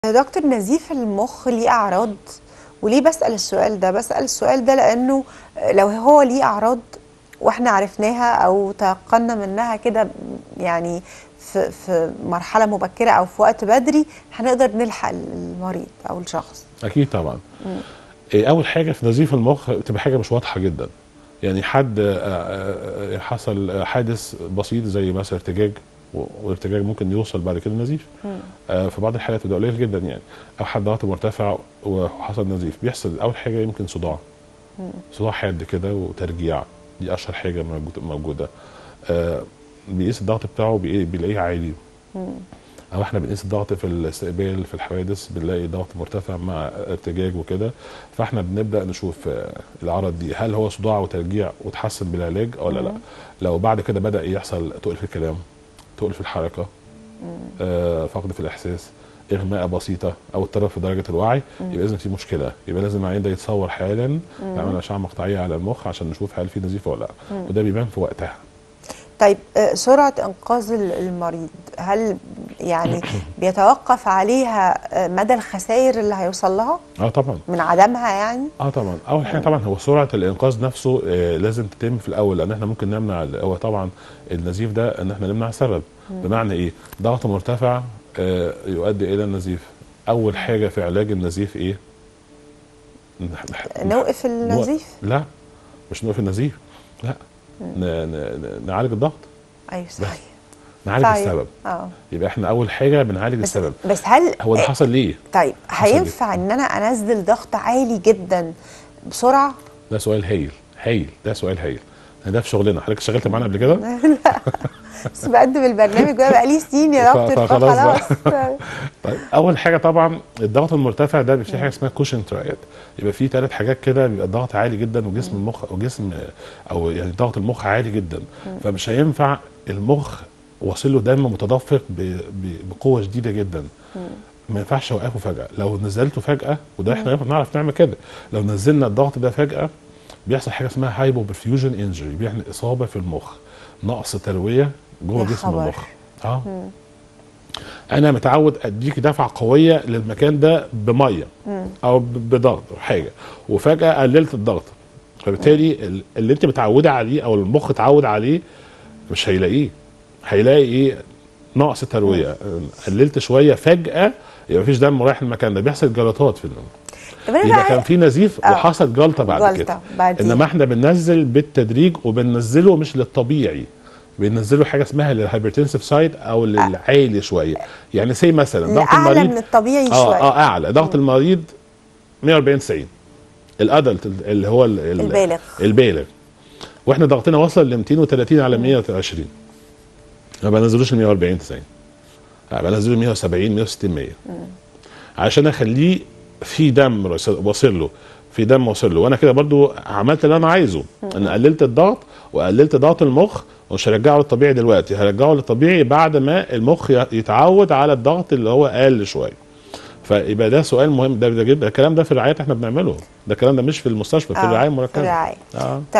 دكتور نزيف المخ ليه أعراض وليه بسأل السؤال ده بسأل السؤال ده لأنه لو هو ليه أعراض واحنا عرفناها أو تيقنا منها كده يعني في, في مرحلة مبكرة أو في وقت بدري هنقدر نلحق المريض أو الشخص اكيد طبعا إيه، اول حاجه في نزيف المخ بتبقى حاجه مش واضحه جدا يعني حد آه، آه، آه، حصل حادث بسيط زي مثلا ارتجاج و- والارتجاج ممكن يوصل بعد كده نزيف آه، في بعض الحالات بيبقى قليل جدا يعني او حد ضغطه مرتفع وحصل نزيف بيحصل اول حاجه يمكن صداع صداع حاد كده وترجيع دي اشهر حاجه موجود- موجوده آه، بيقيس الضغط بتاعه بي- بيلاقيه عالي او احنا بنقيس الضغط في الاستقبال في الحوادث بنلاقي ضغط مرتفع مع ارتجاج وكده فاحنا بنبدا نشوف آه، الاعراض دي هل هو صداع وترجيع وتحسن بالعلاج ولا لا لو بعد كده بدا يحصل تقل في الكلام تقل في الحركه آه فقد في الاحساس اغماء بسيطه او اضطراب في درجه الوعي يبقى لازم في مشكله يبقى لازم العيان ده يتصور حالا يعمل اشعه مقطعيه على المخ عشان نشوف هل في نزيف ولا لا وده بيبان في وقتها طيب آه، سرعة إنقاذ ال- المريض هل يعني بيتوقف عليها آه، مدى الخسائر اللي هيوصل لها اه طبعا من عدمها يعني اه طبعا اول حاجه طبعا هو سرعه الانقاذ نفسه آه لازم تتم في الاول لان احنا ممكن نمنع ال- هو طبعا النزيف ده ان احنا نمنع سبب بمعنى ايه ضغط مرتفع آه يؤدي الى النزيف اول حاجه في علاج النزيف ايه نح- نح- نوقف النزيف لا مش نوقف النزيف لا ن- ن- ن- نعالج الضغط أيوة صحيح نعالج طيب. السبب اه يبقى احنا اول حاجه بنعالج بس السبب بس هل هو ده حصل ليه طيب حصل ليه؟ هينفع ان انا انزل ضغط عالي جدا بسرعه ده سؤال هايل هايل ده سؤال هايل ده في شغلنا حضرتك اشتغلت معانا قبل كده بس بقدم البرنامج بقى بقالي سنين يا ف- دكتور فخلاص بقى. فخلاص طيب اول حاجه طبعا الضغط المرتفع ده بيبقى في حاجه اسمها كوشن ترايد يبقى في ثلاث حاجات كده بيبقى الضغط عالي جدا وجسم المخ وجسم او يعني ضغط المخ عالي جدا فمش هينفع المخ واصل له دم متدفق ب- ب- بقوه شديده جدا ما ينفعش اوقفه فجاه لو نزلته فجاه وده احنا نعرف نعمل كده لو نزلنا الضغط ده فجاه بيحصل حاجه اسمها هايبو برفيوجن انجري بيعمل اصابه في المخ نقص ترويه جوه يا جسم خبر. المخ اه انا متعود اديك دفعه قويه للمكان ده بميه او ب- بضغط أو حاجه وفجاه قللت الضغط فبالتالي ال- اللي انت متعوده عليه او المخ اتعود عليه مش هيلاقيه هيلاقي ايه نقص ترويه قللت شويه فجاه يبقى مفيش دم رايح المكان ده بيحصل جلطات في الدم طب انا يبقى بقى كان في نزيف آه. وحصل جلطه بعد جلطة كده بعدين. انما احنا بننزل بالتدريج وبننزله مش للطبيعي بننزله حاجه اسمها للهايبرتنسيف سايد او للعالي شويه يعني زي مثلا ضغط اعلى المريض من الطبيعي اه شويه اه اعلى ضغط المريض 140 90 الادلت اللي هو ال- ال- البالغ. البالغ واحنا ضغطنا وصل ل 230 على 120 ما بنزلوش ل 140 90 لا بنزله 170 160 100 عشان اخليه في دم رس- واصل له في دم واصل له وانا كده برضو عملت اللي انا عايزه ان قللت الضغط وقللت ضغط المخ ومش هرجعه للطبيعي دلوقتي هرجعه للطبيعي بعد ما المخ ي- يتعود على الضغط اللي هو قل شويه فيبقى ده سؤال مهم ده ده جدا الكلام ده في الرعايات احنا بنعمله ده الكلام ده مش في المستشفى في آه، الرعايه في المركزه الرعاية. اه